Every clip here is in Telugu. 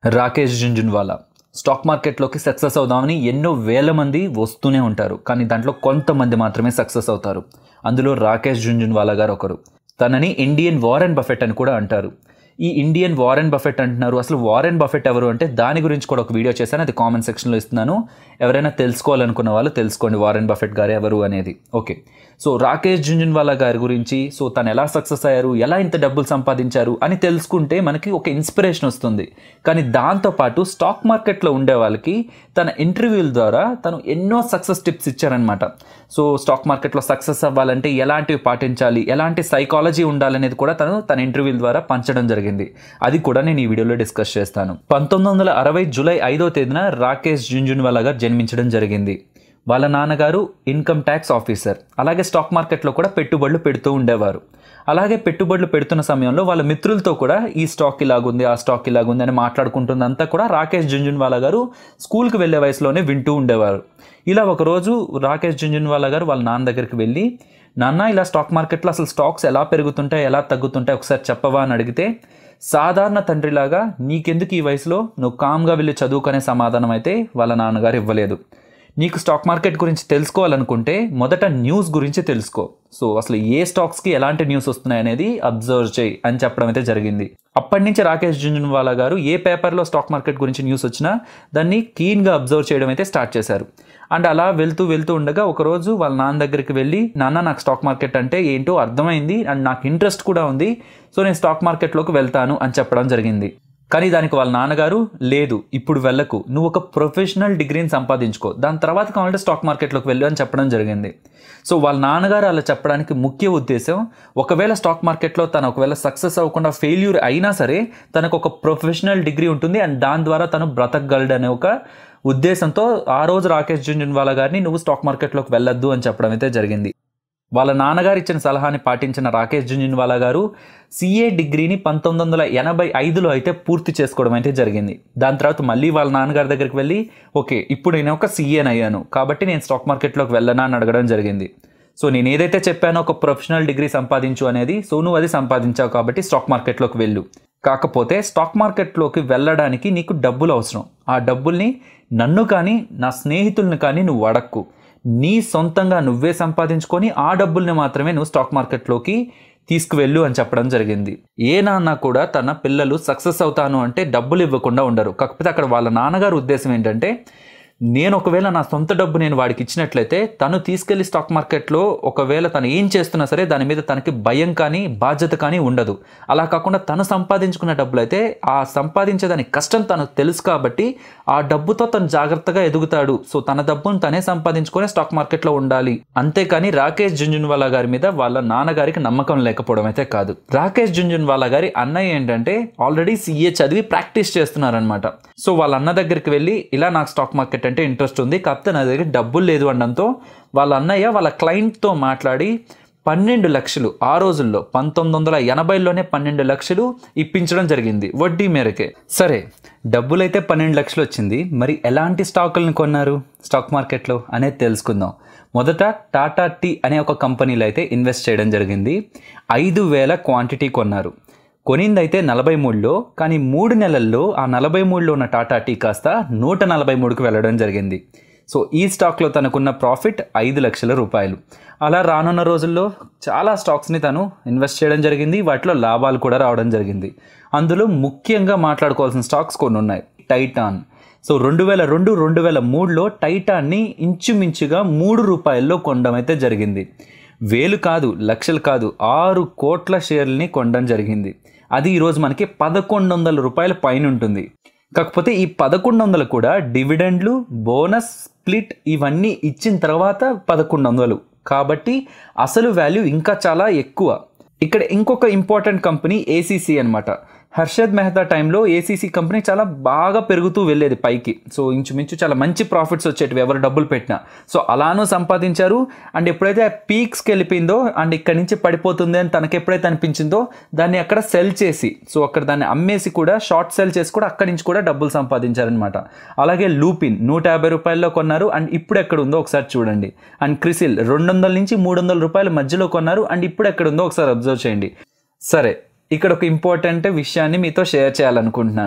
రాకేష్ జుంజున్వాలా స్టాక్ మార్కెట్లోకి సక్సెస్ అవుదామని ఎన్నో వేల మంది వస్తూనే ఉంటారు కానీ దాంట్లో కొంతమంది మాత్రమే సక్సెస్ అవుతారు అందులో రాకేష్ జుంజున్వాలా గారు ఒకరు తనని ఇండియన్ వారెన్ బఫెట్ అని కూడా అంటారు ఈ ఇండియన్ వారెన్ బఫెట్ అంటున్నారు అసలు వారెన్ బఫెట్ ఎవరు అంటే దాని గురించి కూడా ఒక వీడియో చేశాను అది కామెంట్ సెక్షన్లో ఇస్తున్నాను ఎవరైనా తెలుసుకోవాలనుకున్న వాళ్ళు తెలుసుకోండి వారెన్ బఫెట్ గారు ఎవరు అనేది ఓకే సో రాకేష్ జుంజున్వాలా గారి గురించి సో తను ఎలా సక్సెస్ అయ్యారు ఎలా ఇంత డబ్బులు సంపాదించారు అని తెలుసుకుంటే మనకి ఒక ఇన్స్పిరేషన్ వస్తుంది కానీ దాంతోపాటు స్టాక్ మార్కెట్లో ఉండే వాళ్ళకి తన ఇంటర్వ్యూల ద్వారా తను ఎన్నో సక్సెస్ టిప్స్ ఇచ్చారనమాట సో స్టాక్ మార్కెట్లో సక్సెస్ అవ్వాలంటే ఎలాంటివి పాటించాలి ఎలాంటి సైకాలజీ ఉండాలనేది కూడా తను తన ఇంటర్వ్యూల ద్వారా పంచడం జరిగింది అది కూడా నేను ఈ వీడియోలో డిస్కస్ చేస్తాను పంతొమ్మిది వందల అరవై జూలై ఐదో తేదీన రాకేష్ జుంజున్వాలా గారు జన్మించడం జరిగింది వాళ్ళ నాన్నగారు ఇన్కమ్ ట్యాక్స్ ఆఫీసర్ అలాగే స్టాక్ మార్కెట్లో కూడా పెట్టుబడులు పెడుతూ ఉండేవారు అలాగే పెట్టుబడులు పెడుతున్న సమయంలో వాళ్ళ మిత్రులతో కూడా ఈ స్టాక్ ఇలాగుంది ఆ స్టాక్ ఇలాగుంది అని మాట్లాడుకుంటుందంతా కూడా రాకేష్ జుంజున్వాలా గారు స్కూల్కి వెళ్ళే వయసులోనే వింటూ ఉండేవారు ఇలా ఒకరోజు రాకేష్ జుంజున్వాలా గారు వాళ్ళ నాన్న దగ్గరికి వెళ్ళి నాన్న ఇలా స్టాక్ మార్కెట్లో అసలు స్టాక్స్ ఎలా పెరుగుతుంటాయి ఎలా తగ్గుతుంటాయి ఒకసారి చెప్పవా అని అడిగితే సాధారణ తండ్రిలాగా నీకెందుకు ఈ వయసులో నువ్వు కామ్గా వెళ్ళి చదువుకునే సమాధానం అయితే వాళ్ళ నాన్నగారు ఇవ్వలేదు నీకు స్టాక్ మార్కెట్ గురించి తెలుసుకోవాలనుకుంటే మొదట న్యూస్ గురించి తెలుసుకో సో అసలు ఏ స్టాక్స్కి ఎలాంటి న్యూస్ వస్తున్నాయి అనేది అబ్జర్వ్ చేయి అని చెప్పడం అయితే జరిగింది అప్పటి నుంచి రాకేష్ జుంజున్వాలా గారు ఏ పేపర్లో స్టాక్ మార్కెట్ గురించి న్యూస్ వచ్చినా దాన్ని కీన్గా అబ్జర్వ్ చేయడం అయితే స్టార్ట్ చేశారు అండ్ అలా వెళ్తూ వెళ్తూ ఉండగా ఒకరోజు వాళ్ళ నాన్న దగ్గరికి వెళ్ళి నాన్న నాకు స్టాక్ మార్కెట్ అంటే ఏంటో అర్థమైంది అండ్ నాకు ఇంట్రెస్ట్ కూడా ఉంది సో నేను స్టాక్ మార్కెట్లోకి వెళ్తాను అని చెప్పడం జరిగింది కానీ దానికి వాళ్ళ నాన్నగారు లేదు ఇప్పుడు వెళ్ళకు నువ్వు ఒక ప్రొఫెషనల్ డిగ్రీని సంపాదించుకో దాని తర్వాత కావాలంటే స్టాక్ మార్కెట్లోకి వెళ్ళు అని చెప్పడం జరిగింది సో వాళ్ళ నాన్నగారు అలా చెప్పడానికి ముఖ్య ఉద్దేశం ఒకవేళ స్టాక్ మార్కెట్లో తను ఒకవేళ సక్సెస్ అవ్వకుండా ఫెయిల్యూర్ అయినా సరే తనకు ఒక ప్రొఫెషనల్ డిగ్రీ ఉంటుంది అండ్ దాని ద్వారా తను బ్రతకగలడు అనే ఒక ఉద్దేశంతో ఆ రోజు రాకేష్ జుంజున్వాలా గారిని నువ్వు స్టాక్ మార్కెట్లోకి వెళ్ళొద్దు అని చెప్పడం అయితే జరిగింది వాళ్ళ నాన్నగారు ఇచ్చిన సలహాని పాటించిన రాకేష్ జుంజున్వాలా గారు సిఏ డిగ్రీని పంతొమ్మిది వందల ఎనభై ఐదులో అయితే పూర్తి చేసుకోవడం అయితే జరిగింది దాని తర్వాత మళ్ళీ వాళ్ళ నాన్నగారి దగ్గరికి వెళ్ళి ఓకే ఇప్పుడు నేను ఒక సీఏని అయ్యాను కాబట్టి నేను స్టాక్ మార్కెట్లోకి వెళ్ళనా అని అడగడం జరిగింది సో నేను ఏదైతే చెప్పానో ఒక ప్రొఫెషనల్ డిగ్రీ సంపాదించు అనేది సో నువ్వు అది సంపాదించావు కాబట్టి స్టాక్ మార్కెట్లోకి వెళ్ళు కాకపోతే స్టాక్ మార్కెట్లోకి వెళ్ళడానికి నీకు డబ్బులు అవసరం ఆ డబ్బుల్ని నన్ను కానీ నా స్నేహితుల్ని కానీ నువ్వు అడక్కు నీ సొంతంగా నువ్వే సంపాదించుకొని ఆ డబ్బుల్ని మాత్రమే నువ్వు స్టాక్ మార్కెట్లోకి తీసుకువెళ్ళు అని చెప్పడం జరిగింది ఏ నాన్న కూడా తన పిల్లలు సక్సెస్ అవుతాను అంటే డబ్బులు ఇవ్వకుండా ఉండరు కాకపోతే అక్కడ వాళ్ళ నాన్నగారు ఉద్దేశం ఏంటంటే నేను ఒకవేళ నా సొంత డబ్బు నేను వాడికి ఇచ్చినట్లయితే తను తీసుకెళ్లి స్టాక్ మార్కెట్లో ఒకవేళ తను ఏం చేస్తున్నా సరే దాని మీద తనకి భయం కానీ బాధ్యత కానీ ఉండదు అలా కాకుండా తను సంపాదించుకున్న డబ్బులు అయితే ఆ సంపాదించేదాని కష్టం తను తెలుసు కాబట్టి ఆ డబ్బుతో తను జాగ్రత్తగా ఎదుగుతాడు సో తన డబ్బును తనే సంపాదించుకొని స్టాక్ మార్కెట్లో ఉండాలి అంతేకాని రాకేష్ జుంజున్వాలా గారి మీద వాళ్ళ నాన్నగారికి నమ్మకం లేకపోవడం అయితే కాదు రాకేష్ జుంజున్వాలా గారి అన్నయ్య ఏంటంటే ఆల్రెడీ సీఏ చదివి ప్రాక్టీస్ చేస్తున్నారనమాట సో వాళ్ళ అన్న దగ్గరికి వెళ్ళి ఇలా నాకు స్టాక్ మార్కెట్ అంటే ఇంట్రెస్ట్ ఉంది కాకపోతే నా దగ్గర డబ్బులు లేదు అనడంతో వాళ్ళ అన్నయ్య వాళ్ళ క్లయింట్తో మాట్లాడి పన్నెండు లక్షలు ఆ రోజుల్లో పంతొమ్మిది వందల ఎనభైలోనే పన్నెండు లక్షలు ఇప్పించడం జరిగింది వడ్డీ మేరకే సరే డబ్బులైతే పన్నెండు లక్షలు వచ్చింది మరి ఎలాంటి స్టాకులను కొన్నారు స్టాక్ మార్కెట్లో అనేది తెలుసుకుందాం మొదట టాటా టీ అనే ఒక కంపెనీలో అయితే ఇన్వెస్ట్ చేయడం జరిగింది ఐదు వేల క్వాంటిటీ కొన్నారు కొనిందైతే నలభై మూడులో కానీ మూడు నెలల్లో ఆ నలభై మూడులో ఉన్న టాటా టీ కాస్త నూట నలభై మూడుకు వెళ్ళడం జరిగింది సో ఈ స్టాక్లో తనకున్న ప్రాఫిట్ ఐదు లక్షల రూపాయలు అలా రానున్న రోజుల్లో చాలా స్టాక్స్ని తను ఇన్వెస్ట్ చేయడం జరిగింది వాటిలో లాభాలు కూడా రావడం జరిగింది అందులో ముఖ్యంగా మాట్లాడుకోవాల్సిన స్టాక్స్ కొన్ని ఉన్నాయి టైటాన్ సో రెండు వేల రెండు రెండు వేల మూడులో టైటాన్ని ఇంచుమించుగా మూడు రూపాయల్లో కొనడం అయితే జరిగింది వేలు కాదు లక్షలు కాదు ఆరు కోట్ల షేర్లని కొనడం జరిగింది అది ఈరోజు మనకి పదకొండు వందల రూపాయల పైన ఉంటుంది కాకపోతే ఈ పదకొండు వందలు కూడా డివిడెండ్లు బోనస్ స్ప్లిట్ ఇవన్నీ ఇచ్చిన తర్వాత పదకొండు వందలు కాబట్టి అసలు వాల్యూ ఇంకా చాలా ఎక్కువ ఇక్కడ ఇంకొక ఇంపార్టెంట్ కంపెనీ ఏసీసీ అనమాట హర్షద్ మెహతా టైంలో ఏసీసీ కంపెనీ చాలా బాగా పెరుగుతూ వెళ్ళేది పైకి సో ఇంచుమించు చాలా మంచి ప్రాఫిట్స్ వచ్చేటివి ఎవరు డబ్బులు పెట్టినా సో అలానూ సంపాదించారు అండ్ ఎప్పుడైతే పీక్స్కి వెళ్ళిపోయిందో అండ్ ఇక్కడ నుంచి పడిపోతుంది అని తనకి ఎప్పుడైతే అనిపించిందో దాన్ని అక్కడ సెల్ చేసి సో అక్కడ దాన్ని అమ్మేసి కూడా షార్ట్ సెల్ చేసి కూడా అక్కడి నుంచి కూడా డబ్బులు సంపాదించారనమాట అలాగే లూపిన్ నూట యాభై రూపాయల్లో కొన్నారు అండ్ ఇప్పుడు ఎక్కడ ఉందో ఒకసారి చూడండి అండ్ క్రిసిల్ రెండు వందల నుంచి మూడు వందల రూపాయల మధ్యలో కొన్నారు అండ్ ఇప్పుడు ఎక్కడ ఉందో ఒకసారి అబ్జర్వ్ చేయండి సరే ఇక్కడ ఒక ఇంపార్టెంట్ విషయాన్ని మీతో షేర్ చేయాలనుకుంటున్నాను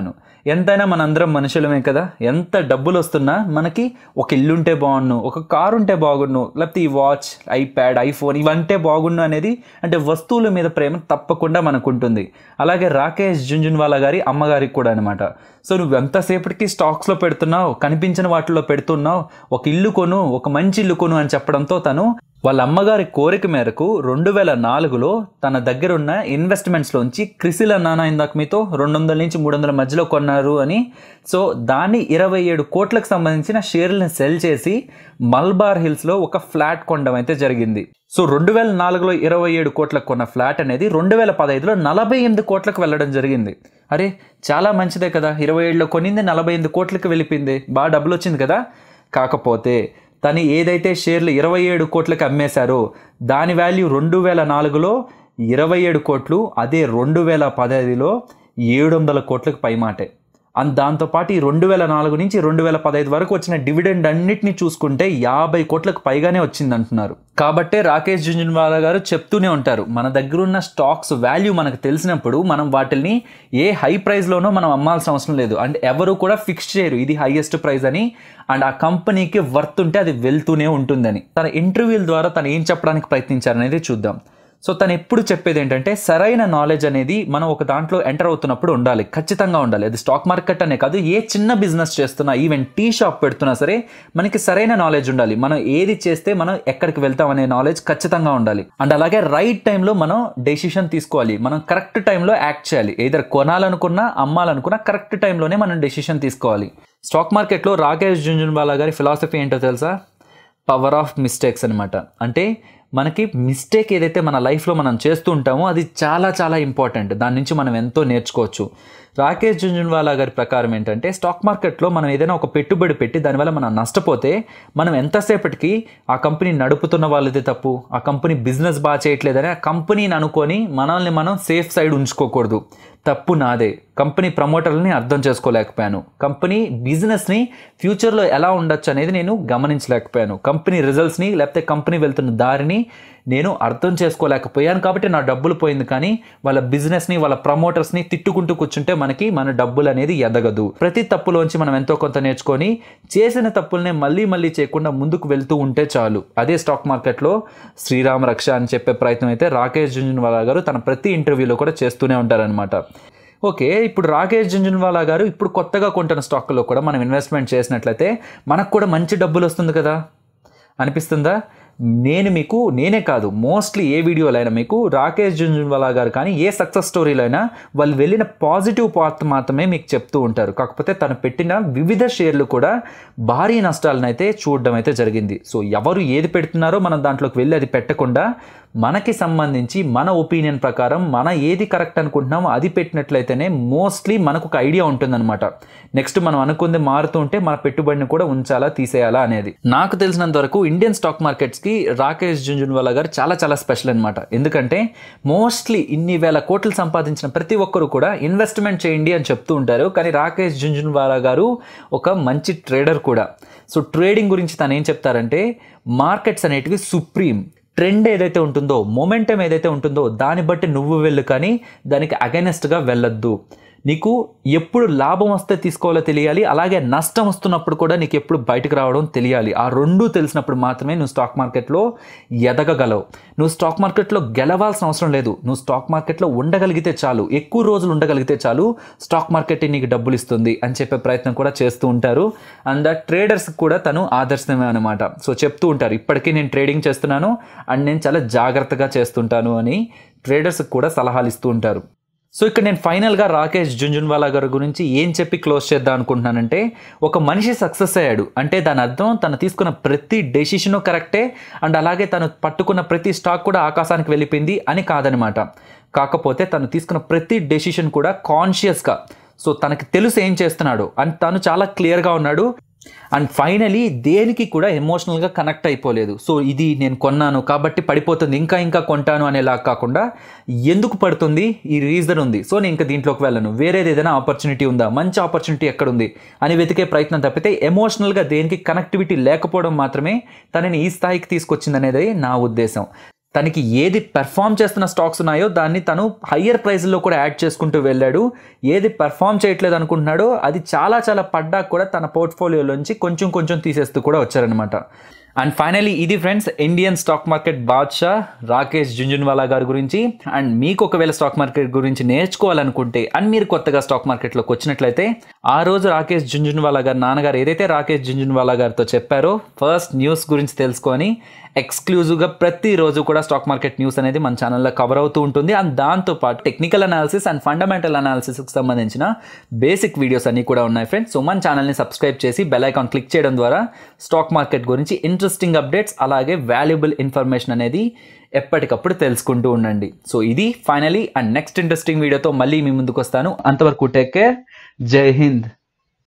ఎంతైనా మనందరం మనుషులమే కదా ఎంత డబ్బులు వస్తున్నా మనకి ఒక ఇల్లు ఉంటే బాగుండు ఒక కారు ఉంటే బాగుండు లేకపోతే ఈ వాచ్ ఐప్యాడ్ ఐఫోన్ ఇవంటే బాగుండు అనేది అంటే వస్తువుల మీద ప్రేమ తప్పకుండా మనకు ఉంటుంది అలాగే రాకేష్ జుంజున్వాలా గారి అమ్మగారికి కూడా అనమాట సో నువ్వు ఎంతసేపటికి స్టాక్స్లో పెడుతున్నావు కనిపించిన వాటిలో పెడుతున్నావు ఒక ఇల్లు కొను ఒక మంచి ఇల్లు కొను అని చెప్పడంతో తను వాళ్ళ అమ్మగారి కోరిక మేరకు రెండు వేల నాలుగులో తన దగ్గర ఉన్న ఇన్వెస్ట్మెంట్స్లోంచి క్రిసిల్ అన్నానా ఇందాక మీతో రెండు వందల నుంచి మూడు వందల మధ్యలో కొన్నారు అని సో దాన్ని ఇరవై ఏడు కోట్లకు సంబంధించిన షేర్లను సెల్ చేసి మల్బార్ హిల్స్లో ఒక ఫ్లాట్ కొనడం అయితే జరిగింది సో రెండు వేల నాలుగులో ఇరవై ఏడు కోట్లకు కొన్న ఫ్లాట్ అనేది రెండు వేల పదహైదులో నలభై ఎనిమిది కోట్లకు వెళ్ళడం జరిగింది అరే చాలా మంచిదే కదా ఇరవై ఏడులో కొనింది నలభై ఎనిమిది కోట్లకు వెళ్ళిపోయింది బాగా డబ్బులు వచ్చింది కదా కాకపోతే తను ఏదైతే షేర్లు ఇరవై ఏడు కోట్లకు అమ్మేశారో దాని వాల్యూ రెండు వేల నాలుగులో ఇరవై ఏడు కోట్లు అదే రెండు వేల పదహైదులో ఏడు వందల కోట్లకు పైమాటే అండ్ దాంతోపాటు ఈ రెండు వేల నాలుగు నుంచి రెండు వేల పదహైదు వరకు వచ్చిన డివిడెండ్ అన్నిటిని చూసుకుంటే యాభై కోట్లకు పైగానే వచ్చింది అంటున్నారు కాబట్టే రాకేష్ జుంజున్వాలా గారు చెప్తూనే ఉంటారు మన దగ్గర ఉన్న స్టాక్స్ వాల్యూ మనకు తెలిసినప్పుడు మనం వాటిని ఏ హై ప్రైస్లోనో మనం అమ్మాల్సిన అవసరం లేదు అండ్ ఎవరు కూడా ఫిక్స్ చేయరు ఇది హైయెస్ట్ ప్రైస్ అని అండ్ ఆ కంపెనీకి వర్త్ ఉంటే అది వెళ్తూనే ఉంటుందని తన ఇంటర్వ్యూల ద్వారా తను ఏం చెప్పడానికి ప్రయత్నించారనేది చూద్దాం సో తను ఎప్పుడు చెప్పేది ఏంటంటే సరైన నాలెడ్జ్ అనేది మనం ఒక దాంట్లో ఎంటర్ అవుతున్నప్పుడు ఉండాలి ఖచ్చితంగా ఉండాలి అది స్టాక్ మార్కెట్ అనే కాదు ఏ చిన్న బిజినెస్ చేస్తున్నా ఈవెన్ టీ షాప్ పెడుతున్నా సరే మనకి సరైన నాలెడ్జ్ ఉండాలి మనం ఏది చేస్తే మనం ఎక్కడికి వెళ్తాం అనే నాలెడ్జ్ ఖచ్చితంగా ఉండాలి అండ్ అలాగే రైట్ టైంలో మనం డెసిషన్ తీసుకోవాలి మనం కరెక్ట్ టైంలో యాక్ట్ చేయాలి ఏదర్ కొనాలనుకున్నా అమ్మాలనుకున్నా కరెక్ట్ టైంలోనే మనం డెసిషన్ తీసుకోవాలి స్టాక్ మార్కెట్లో రాకేష్ జుంజున్వాలా గారి ఫిలాసఫీ ఏంటో తెలుసా పవర్ ఆఫ్ మిస్టేక్స్ అనమాట అంటే మనకి మిస్టేక్ ఏదైతే మన లైఫ్లో మనం చేస్తూ ఉంటామో అది చాలా చాలా ఇంపార్టెంట్ దాని నుంచి మనం ఎంతో నేర్చుకోవచ్చు రాకేష్ జుంజున్వాలా గారి ప్రకారం ఏంటంటే స్టాక్ మార్కెట్లో మనం ఏదైనా ఒక పెట్టుబడి పెట్టి దానివల్ల మనం నష్టపోతే మనం ఎంతసేపటికి ఆ కంపెనీ నడుపుతున్న వాళ్ళది తప్పు ఆ కంపెనీ బిజినెస్ బాగా చేయట్లేదని ఆ కంపెనీని అనుకొని మనల్ని మనం సేఫ్ సైడ్ ఉంచుకోకూడదు తప్పు నాదే కంపెనీ ప్రమోటర్లని అర్థం చేసుకోలేకపోయాను కంపెనీ బిజినెస్ని ఫ్యూచర్లో ఎలా ఉండొచ్చు అనేది నేను గమనించలేకపోయాను కంపెనీ రిజల్ట్స్ని లేకపోతే కంపెనీ వెళ్తున్న దారిని నేను అర్థం చేసుకోలేకపోయాను కాబట్టి నా డబ్బులు పోయింది కానీ వాళ్ళ బిజినెస్ని వాళ్ళ ప్రమోటర్స్ని తిట్టుకుంటూ కూర్చుంటే మనకి మన డబ్బులు అనేది ఎదగదు ప్రతి తప్పులోంచి మనం ఎంతో కొంత నేర్చుకొని చేసిన తప్పుల్ని మళ్ళీ మళ్ళీ చేయకుండా ముందుకు వెళ్తూ ఉంటే చాలు అదే స్టాక్ మార్కెట్లో శ్రీరామ్ రక్ష అని చెప్పే ప్రయత్నం అయితే రాకేష్ జుంజున్వాలా గారు తన ప్రతి ఇంటర్వ్యూలో కూడా చేస్తూనే ఉంటారనమాట ఓకే ఇప్పుడు రాకేష్ జుంజున్వాలా గారు ఇప్పుడు కొత్తగా కొంటున్న స్టాక్లో కూడా మనం ఇన్వెస్ట్మెంట్ చేసినట్లయితే మనకు కూడా మంచి డబ్బులు వస్తుంది కదా అనిపిస్తుందా నేను మీకు నేనే కాదు మోస్ట్లీ ఏ వీడియోలో అయినా మీకు రాకేష్ జుంజున్వాలా గారు కానీ ఏ సక్సెస్ స్టోరీలో అయినా వాళ్ళు వెళ్ళిన పాజిటివ్ పార్ట్ మాత్రమే మీకు చెప్తూ ఉంటారు కాకపోతే తను పెట్టిన వివిధ షేర్లు కూడా భారీ నష్టాలను అయితే చూడడం అయితే జరిగింది సో ఎవరు ఏది పెడుతున్నారో మనం దాంట్లోకి వెళ్ళి అది పెట్టకుండా మనకి సంబంధించి మన ఒపీనియన్ ప్రకారం మన ఏది కరెక్ట్ అనుకుంటున్నామో అది పెట్టినట్లయితేనే మోస్ట్లీ మనకు ఒక ఐడియా ఉంటుందన్నమాట నెక్స్ట్ మనం అనుకుంది మారుతూ ఉంటే మన పెట్టుబడిని కూడా ఉంచాలా తీసేయాలా అనేది నాకు తెలిసినంత వరకు ఇండియన్ స్టాక్ మార్కెట్స్కి రాకేష్ జుంజున్వాలా గారు చాలా చాలా స్పెషల్ అనమాట ఎందుకంటే మోస్ట్లీ ఇన్ని వేల కోట్లు సంపాదించిన ప్రతి ఒక్కరు కూడా ఇన్వెస్ట్మెంట్ చేయండి అని చెప్తూ ఉంటారు కానీ రాకేష్ జుంజున్వాలా గారు ఒక మంచి ట్రేడర్ కూడా సో ట్రేడింగ్ గురించి తను ఏం చెప్తారంటే మార్కెట్స్ అనేటివి సుప్రీం ట్రెండ్ ఏదైతే ఉంటుందో మొమెంటం ఏదైతే ఉంటుందో దాన్ని బట్టి నువ్వు వెళ్ళు కానీ దానికి అగైనెస్ట్గా వెళ్ళొద్దు నీకు ఎప్పుడు లాభం వస్తే తీసుకోవాలో తెలియాలి అలాగే నష్టం వస్తున్నప్పుడు కూడా నీకు ఎప్పుడు బయటకు రావడం తెలియాలి ఆ రెండు తెలిసినప్పుడు మాత్రమే నువ్వు స్టాక్ మార్కెట్లో ఎదగగలవు నువ్వు స్టాక్ మార్కెట్లో గెలవాల్సిన అవసరం లేదు నువ్వు స్టాక్ మార్కెట్లో ఉండగలిగితే చాలు ఎక్కువ రోజులు ఉండగలిగితే చాలు స్టాక్ మార్కెట్ నీకు డబ్బులు ఇస్తుంది అని చెప్పే ప్రయత్నం కూడా చేస్తూ ఉంటారు అండ్ ట్రేడర్స్ కూడా తను ఆదర్శమే అనమాట సో చెప్తూ ఉంటారు ఇప్పటికీ నేను ట్రేడింగ్ చేస్తున్నాను అండ్ నేను చాలా జాగ్రత్తగా చేస్తుంటాను అని ట్రేడర్స్కి కూడా సలహాలు ఇస్తూ ఉంటారు సో ఇక్కడ నేను ఫైనల్గా రాకేష్ జుంజున్వాలా గారి గురించి ఏం చెప్పి క్లోజ్ చేద్దాం అనుకుంటున్నానంటే ఒక మనిషి సక్సెస్ అయ్యాడు అంటే దాని అర్థం తను తీసుకున్న ప్రతి డెసిషను కరెక్టే అండ్ అలాగే తను పట్టుకున్న ప్రతి స్టాక్ కూడా ఆకాశానికి వెళ్ళిపోయింది అని కాదనమాట కాకపోతే తను తీసుకున్న ప్రతి డెసిషన్ కూడా కాన్షియస్గా సో తనకి తెలుసు ఏం చేస్తున్నాడు అండ్ తను చాలా క్లియర్గా ఉన్నాడు అండ్ ఫైనలీ దేనికి కూడా ఎమోషనల్గా కనెక్ట్ అయిపోలేదు సో ఇది నేను కొన్నాను కాబట్టి పడిపోతుంది ఇంకా ఇంకా కొంటాను అనేలా కాకుండా ఎందుకు పడుతుంది ఈ రీజన్ ఉంది సో నేను ఇంకా దీంట్లోకి వెళ్ళను వేరేది ఏదైనా ఆపర్చునిటీ ఉందా మంచి ఆపర్చునిటీ ఎక్కడుంది అని వెతికే ప్రయత్నం తప్పితే ఎమోషనల్గా దేనికి కనెక్టివిటీ లేకపోవడం మాత్రమే తనని ఈ స్థాయికి తీసుకొచ్చింది అనేది నా ఉద్దేశం తనకి ఏది పెర్ఫామ్ చేస్తున్న స్టాక్స్ ఉన్నాయో దాన్ని తను హయ్యర్ ప్రైస్లో కూడా యాడ్ చేసుకుంటూ వెళ్ళాడు ఏది పెర్ఫామ్ చేయట్లేదు అనుకుంటున్నాడో అది చాలా చాలా పడ్డాక కూడా తన పోర్ట్ఫోలియోలోంచి కొంచెం కొంచెం తీసేస్తూ కూడా వచ్చారనమాట అండ్ ఫైనలీ ఇది ఫ్రెండ్స్ ఇండియన్ స్టాక్ మార్కెట్ బాద్షా రాకేష్ జుంజున్వాలా గారి గురించి అండ్ మీకు ఒకవేళ స్టాక్ మార్కెట్ గురించి నేర్చుకోవాలనుకుంటే అండ్ మీరు కొత్తగా స్టాక్ మార్కెట్లోకి వచ్చినట్లయితే ఆ రోజు రాకేష్ జుంజున్వాలా గారి నాన్నగారు ఏదైతే రాకేష్ జుంజున్వాలా గారితో చెప్పారో ఫస్ట్ న్యూస్ గురించి తెలుసుకొని ఎక్స్క్లూజివ్గా ప్రతిరోజు కూడా స్టాక్ మార్కెట్ న్యూస్ అనేది మన ఛానల్లో కవర్ అవుతూ ఉంటుంది అండ్ దాంతోపాటు టెక్నికల్ అనాలిసిస్ అండ్ ఫండమెంటల్ అనాలిసిస్కి సంబంధించిన బేసిక్ వీడియోస్ అన్నీ కూడా ఉన్నాయి ఫ్రెండ్స్ సో మన ఛానల్ని సబ్స్క్రైబ్ చేసి బెల్ ఐకాన్ క్లిక్ చేయడం ద్వారా స్టాక్ మార్కెట్ గురించి ఇంట్రెస్టింగ్ అప్డేట్స్ అలాగే వాల్యుబుల్ ఇన్ఫర్మేషన్ అనేది ఎప్పటికప్పుడు తెలుసుకుంటూ ఉండండి సో ఇది ఫైనలీ అండ్ నెక్స్ట్ ఇంట్రెస్టింగ్ వీడియోతో మళ్ళీ మీ ముందుకు వస్తాను అంతవరకు టేక్ కేర్ జై హింద్